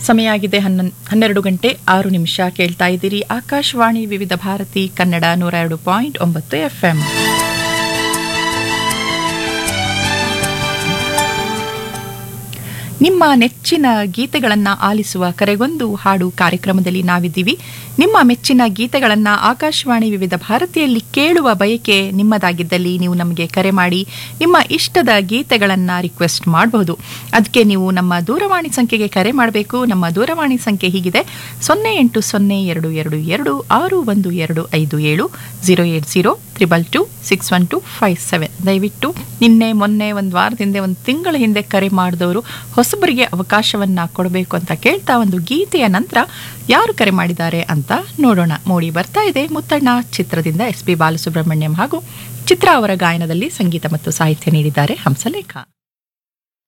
ಸಮಯ ಆಗಿದೆ ಹನ್ನೊಂದು ಹನ್ನೆರಡು ಗಂಟೆ ಆರು ನಿಮಿಷ ಕೇಳ್ತಾ ಇದ್ದೀರಿ ಆಕಾಶವಾಣಿ ವಿವಿಧ ಭಾರತಿ ಕನ್ನಡ ನೂರ ಎರಡು ಪಾಯಿಂಟ್ ಒಂಬತ್ತು ಎಫ್ಎಂ ನಿಮ್ಮ ನೆಚ್ಚಿನ ಗೀತೆಗಳನ್ನು ಆಲಿಸುವ ಕರೆಗೊಂದು ಹಾಡು ಕಾರ್ಯಕ್ರಮದಲ್ಲಿ ನಾವಿದ್ದೀವಿ ನಿಮ್ಮ ಮೆಚ್ಚಿನ ಗೀತೆಗಳನ್ನು ಆಕಾಶವಾಣಿ ವಿವಿಧ ಭಾರತಿಯಲ್ಲಿ ಕೇಳುವ ಬಯಕೆ ನಿಮ್ಮದಾಗಿದ್ದಲ್ಲಿ ನೀವು ನಮಗೆ ಕರೆ ಮಾಡಿ ನಿಮ್ಮ ಇಷ್ಟದ ಗೀತೆಗಳನ್ನು ರಿಕ್ವೆಸ್ಟ್ ಮಾಡಬಹುದು ಅದಕ್ಕೆ ನೀವು ನಮ್ಮ ದೂರವಾಣಿ ಸಂಖ್ಯೆಗೆ ಕರೆ ಮಾಡಬೇಕು ನಮ್ಮ ದೂರವಾಣಿ ಸಂಖ್ಯೆ ಹೀಗಿದೆ ಸೊನ್ನೆ ಎಂಟು ಸೊನ್ನೆ ಎರಡು ಎರಡು ಎರಡು ಆರು ಒಂದು ಎರಡು ಐದು ಏಳು zero eight zero triple two six one two five seven ದಯವಿಟ್ಟು ನಿನ್ನೆ ಮೊನ್ನೆ ಒಂದು ವಾರದ ಹಿಂದೆ ಒಂದು ತಿಂಗಳ ಹಿಂದೆ ಕರೆ ಮಾಡಿದವರು ಹೊಸಬರಿಗೆ ಅವಕಾಶವನ್ನ ಕೊಡಬೇಕು ಅಂತ ಕೇಳ್ತಾ ಒಂದು ಗೀತೆಯ ನಂತರ ಯಾರು ಕರೆ ಮಾಡಿದ್ದಾರೆ ಅಂತ ನೋಡೋಣ ಮೋಡಿ ಬರ್ತಾ ಇದೆ ಮುತ್ತಣ್ಣ ಚಿತ್ರದಿಂದ ಎಸ್ ಪಿ ಬಾಲಸುಬ್ರಹ್ಮಣ್ಯಂ ಹಾಗೂ ಚಿತ್ರ ಅವರ ಗಾಯನದಲ್ಲಿ ಸಂಗೀತ ಮತ್ತು ಸಾಹಿತ್ಯ ನೀಡಿದ್ದಾರೆ ಹಂಸಲೇಖ